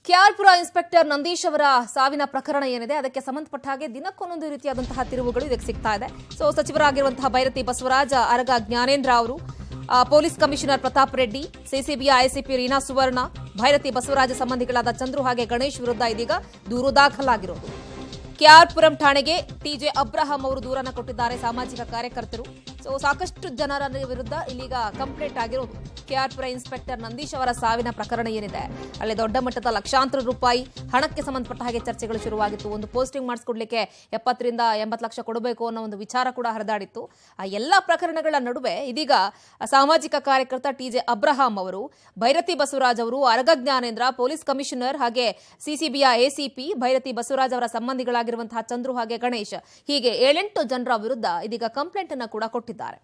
KR Pura inspector Nandish ಅವರ ಸಾವಿನ ಪ್ರಕರಣ ಏನಿದೆ ಅದಕ್ಕೆ ಸಂಬಂಧಪಟ್ಟ ಹಾಗೆ ದಿನಕ್ಕೊಂದೊಂದು ರೀತಿಯಾದಂತಹ ತಿರುವುಗಳು ಇದಕ್ಕೆ ಸಿಗ್ತಾ ಇದೆ ಸೊ ಸಚಿವರಾಗಿರುವಂತಹ ಭೈರತಿ ಬಸವರಾಜ ಅರಗ ಜ್ಞಾನೇಂದ್ರ ಅವರು ಆ, ಪೊಲೀಸ್ ಕಮಿಷನರ್ ಪ್ರತಾಪ್ ರೆಡ್ಡಿ ಸಿಸಿಬಿಯ ಐಸಿಪಿ ರೀನಾ ಸುವರ್ಣ ಭೈರತಿ ಬಸವರಾಜ ಸಂಬಂಧಿಗಳಾದ ಚಂದ್ರು ಹಾಗೆ ಗಣೇಶ್ ವಿರುದ್ಧ ಇದೀಗ ದೂರು ದಾಖಲಾಗಿರೋದು ಕೆಆರ್ಪುರಂ ಠಾಣೆಗೆ ಟಿಜೆ ಅಬ್ರಹಾಂ ಅವರು ದೂರನ್ನ ಕೊಟ್ಟಿದ್ದಾರೆ ಸಾಮಾಜಿಕ ಕಾರ್ಯಕರ್ತರು ಸೊ ಸಾಕಷ್ಟು ಜನರ ವಿರುದ್ಧ ಇಲ್ಲಿಗ ಕಂಪ್ಲೇಂಟ್ ಆಗಿರೋದು ಕೆಆರ್ಪುರ ಇನ್ಸ್ಪೆಕ್ಟರ್ ನಂದೀಶ್ ಅವರ ಸಾವಿನ ಪ್ರಕರಣ ಏನಿದೆ ಅಲ್ಲಿ ದೊಡ್ಡ ಮಟ್ಟದ ಲಕ್ಷಾಂತರ ರೂಪಾಯಿ ಹಣಕ್ಕೆ ಸಂಬಂಧಪಟ್ಟ ಹಾಗೆ ಚರ್ಚೆಗಳು ಶುರುವಾಗಿತ್ತು ಒಂದು ಪೋಸ್ಟಿಂಗ್ ಮಾಡಿಸ್ಕೊಡ್ಲಿಕ್ಕೆ ಎಪ್ಪತ್ತರಿಂದ ಎಂಬತ್ತು ಲಕ್ಷ ಕೊಡಬೇಕು ಅನ್ನೋ ಒಂದು ವಿಚಾರ ಕೂಡ ಹರಿದಾಡಿತ್ತು ಆ ಎಲ್ಲ ಪ್ರಕರಣಗಳ ನಡುವೆ ಇದೀಗ ಸಾಮಾಜಿಕ ಕಾರ್ಯಕರ್ತ ಟಿಜೆ ಅಬ್ರಹಾಂ ಅವರು ಭೈರತಿ ಬಸವರಾಜ್ ಅವರು ಅರಗ ಜ್ಞಾನೇಂದ್ರ ಪೊಲೀಸ್ ಕಮಿಷನರ್ ಹಾಗೆ ಸಿಸಿಬಿಯ ಎಸಿಪಿ ಭೈರತಿ ಬಸವರಾಜ್ ಅವರ ಸಂಬಂಧಿಗಳಾಗಿರುವಂತಹ ಚಂದ್ರು ಹಾಗೆ ಗಣೇಶ್ ಹೀಗೆ ಏಳೆಂಟು ಜನರ ವಿರುದ್ಧ ಇದೀಗ ಕಂಪ್ಲೇಂಟ್ ಅನ್ನು ಕೂಡ ಕೊಟ್ಟಿದ್ದಾರೆ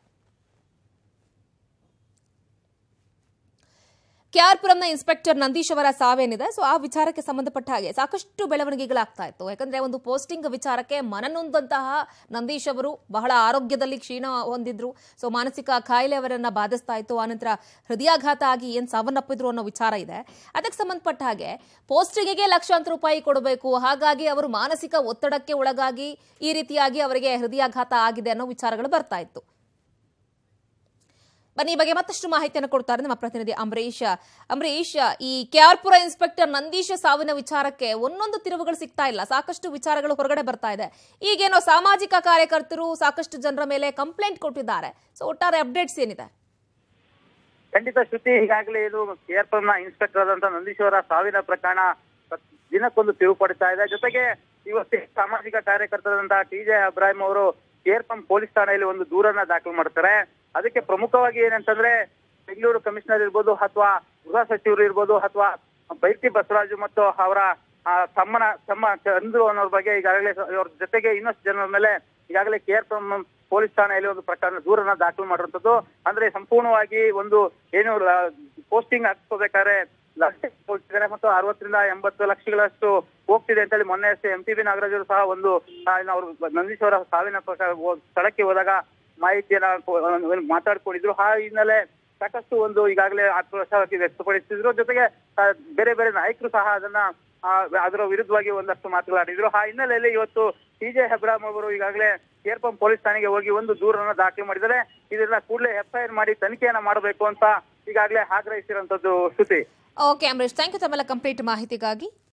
ಕೆಆರ್ಪುರಂನ ಇನ್ಸ್ಪೆಕ್ಟರ್ ನಂದೀಶ್ ಅವರ ಸಾವೇನಿದೆ ಸೊ ಆ ವಿಚಾರಕ್ಕೆ ಸಂಬಂಧಪಟ್ಟ ಹಾಗೆ ಸಾಕಷ್ಟು ಬೆಳವಣಿಗೆಗಳಾಗ್ತಾ ಇತ್ತು ಯಾಕಂದ್ರೆ ಒಂದು ಪೋಸ್ಟಿಂಗ್ ವಿಚಾರಕ್ಕೆ ಮನನೊಂದಂತಹ ನಂದೀಶ್ ಅವರು ಬಹಳ ಆರೋಗ್ಯದಲ್ಲಿ ಕ್ಷೀಣ ಹೊಂದಿದ್ರು ಸೊ ಮಾನಸಿಕ ಕಾಯಿಲೆ ಅವರನ್ನ ಬಾಧಿಸ್ತಾ ಇತ್ತು ಆನಂತರ ಹೃದಯಾಘಾತ ಆಗಿ ಏನ್ ಸಾವನ್ನಪ್ಪಿದ್ರು ಅನ್ನೋ ವಿಚಾರ ಇದೆ ಅದಕ್ಕೆ ಸಂಬಂಧಪಟ್ಟ ಹಾಗೆ ಪೋಸ್ಟಿಂಗಿಗೆ ಲಕ್ಷಾಂತರ ರೂಪಾಯಿ ಕೊಡಬೇಕು ಹಾಗಾಗಿ ಅವರು ಮಾನಸಿಕ ಒತ್ತಡಕ್ಕೆ ಒಳಗಾಗಿ ಈ ರೀತಿಯಾಗಿ ಅವರಿಗೆ ಹೃದಯಾಘಾತ ಆಗಿದೆ ಅನ್ನೋ ವಿಚಾರಗಳು ಬರ್ತಾ ಇತ್ತು ಬನ್ನಿ ಈ ಬಗ್ಗೆ ಮತ್ತಷ್ಟು ಮಾಹಿತಿಯನ್ನು ಕೊಡ್ತಾರೆ ನಮ್ಮ ಪ್ರತಿನಿಧಿ ಅಂಬರೀಶ್ ಅಂಬರೀಶ್ ಈ ಕೆಆರ್ಪುರ ಇನ್ಸ್ಪೆಕ್ಟರ್ ನಂದೀಶ್ ಸಾವಿನ ವಿಚಾರಕ್ಕೆ ಒಂದೊಂದು ತಿರುವುಗಳು ಸಿಗ್ತಾ ಇಲ್ಲ ಸಾಕಷ್ಟು ವಿಚಾರಗಳು ಹೊರಗಡೆ ಬರ್ತಾ ಇದೆ ಈಗೇನೋ ಸಾಮಾಜಿಕ ಕಾರ್ಯಕರ್ತರು ಸಾಕಷ್ಟು ಜನರ ಮೇಲೆ ಕಂಪ್ಲೇಂಟ್ ಕೊಟ್ಟಿದ್ದಾರೆ ಸೊ ಒಟ್ಟಾರೆ ಅಪ್ಡೇಟ್ಸ್ ಏನಿದೆ ಖಂಡಿತ ಶ್ರುತಿ ಈಗಾಗಲೇ ಇದು ಕೇರ್ಪುರ್ನ ಇನ್ಸ್ಪೆಕ್ಟರ್ ಆದಂತ ನಂದೀಶ್ವರ ಸಾವಿನ ಪ್ರಕರಣ ಪ್ರತ್- ದಿನಕ್ಕೊಂದು ತಿರುವು ಪಡಿತಾ ಇದೆ ಜೊತೆಗೆ ಇವತ್ತು ಸಾಮಾಜಿಕ ಕಾರ್ಯಕರ್ತರಾದಂತಹ ಟಿ ಜೆ ಅಬ್ರಾಹಿಂ ಅವರು ಕೇರ್ಪಂ ಪೊಲೀಸ್ ಠಾಣೆಯಲ್ಲಿ ಒಂದು ದೂರನ್ನ ದಾಖಲು ಮಾಡ್ತಾರೆ ಅದಕ್ಕೆ ಪ್ರಮುಖವಾಗಿ ಏನಂತಂದ್ರೆ ಬೆಂಗಳೂರು ಕಮಿಷನರ್ ಇರ್ಬೋದು ಅಥವಾ ಗೃಹ ಸಚಿವರು ಇರ್ಬೋದು ಅಥವಾ ಬೈತಿ ಬಸವರಾಜು ಮತ್ತು ಅವರ ಆ, ತಮ್ಮನ ತಮ್ಮ ಚಂದ್ರು ಅನ್ನೋರ ಬಗ್ಗೆ ಈಗಾಗಲೇ ಅವ್ರ ಜೊತೆಗೆ ಇನ್ನಷ್ಟು ಜನರ ಮೇಲೆ ಈಗಾಗಲೇ ಕೇರ್ಪಂ ಪೊಲೀಸ್ ಠಾಣೆಯಲ್ಲಿ ಒಂದು ಪ್ರಕರಣ ದೂರನ್ನ ದಾಖಲು ಮಾಡಿರುವಂತದ್ದು ಅಂದ್ರೆ ಸಂಪೂರ್ಣವಾಗಿ ಒಂದು ಏನು ಪೋಸ್ಟಿಂಗ್ ಹಾಕ್ಸ್ಕೋಬೇಕಾದ್ರೆ ಲಕ್ಷ ಕೊಟ್ಟಿದ್ದಾರೆ ಮತ್ತು ಅರವತ್ತರಿಂದ ಎಂಬತ್ತು ಲಕ್ಷಗಳಷ್ಟು ಹೋಗ್ತಿದೆ ಅಂತೇಳಿ ಮೊನ್ನೆ ಅಷ್ಟೇ ಎಂ ಟಿ ಬಿ ನಾಗರಾಜ್ ಅವರು ಸಹ ಒಂದು ಆ, ಏನು ಅವರು ನಂದೀಶ್ ಅವರ ಸಾವಿನ ಪ್ರಕಾರ ಹೋ- ಸ್ಥಳಕ್ಕೆ ಹೋದಾಗ ಮಾಹಿತಿಯನ್ನ ಕೊ- ಒಂದು ಮಾತಾಡ್ಕೊಂಡಿದ್ರು ಆ ಹಿನ್ನೆಲೆ ಸಾಕಷ್ಟು ಒಂದು ಈಗಾಗಲೇ ಆಕ್ರೋಶ ವ್ಯಕ್ತಪಡಿಸಿದ್ರು ಜೊತೆಗೆ ಆ, ಬೇರೆ ಬೇರೆ ನಾಯಕರು ಸಹ ಅದನ್ನ ಆ, ಅದರ ವಿರುದ್ಧವಾಗಿ ಒಂದಷ್ಟು ಮಾತನಾಡಿದ್ರು ಆ ಹಿನ್ನೆಲೆಯಲ್ಲಿ ಇವತ್ತು ಟಿ ಜೆ ಹೆಬ್ರಾಮ್ ಅವರು ಈಗಾಗಲೇ ಕೇರ್ಪಂ ಪೊಲೀಸ್ ಠಾಣೆಗೆ ಹೋಗಿ ಒಂದು ದೂರನ್ನ ದಾಖಲೆ ಮಾಡಿದ್ದಾರೆ ಇದನ್ನ ಕೂಡಲೇ ಎಫ್ಐಆರ್ ಮಾಡಿ ತನಿಖೆಯನ್ನ ಮಾಡಬೇಕು ಅಂತ ಈಗಾಗಲೇ ಆಗ್ರಹಿಸಿರುವಂತದ್ದು Shruti okay Ambareesh thank you ತಮ್ಮೆಲ್ಲ ಕಂಪ್ಲೀಟ್ ಮಾಹಿತಿಗಾಗಿ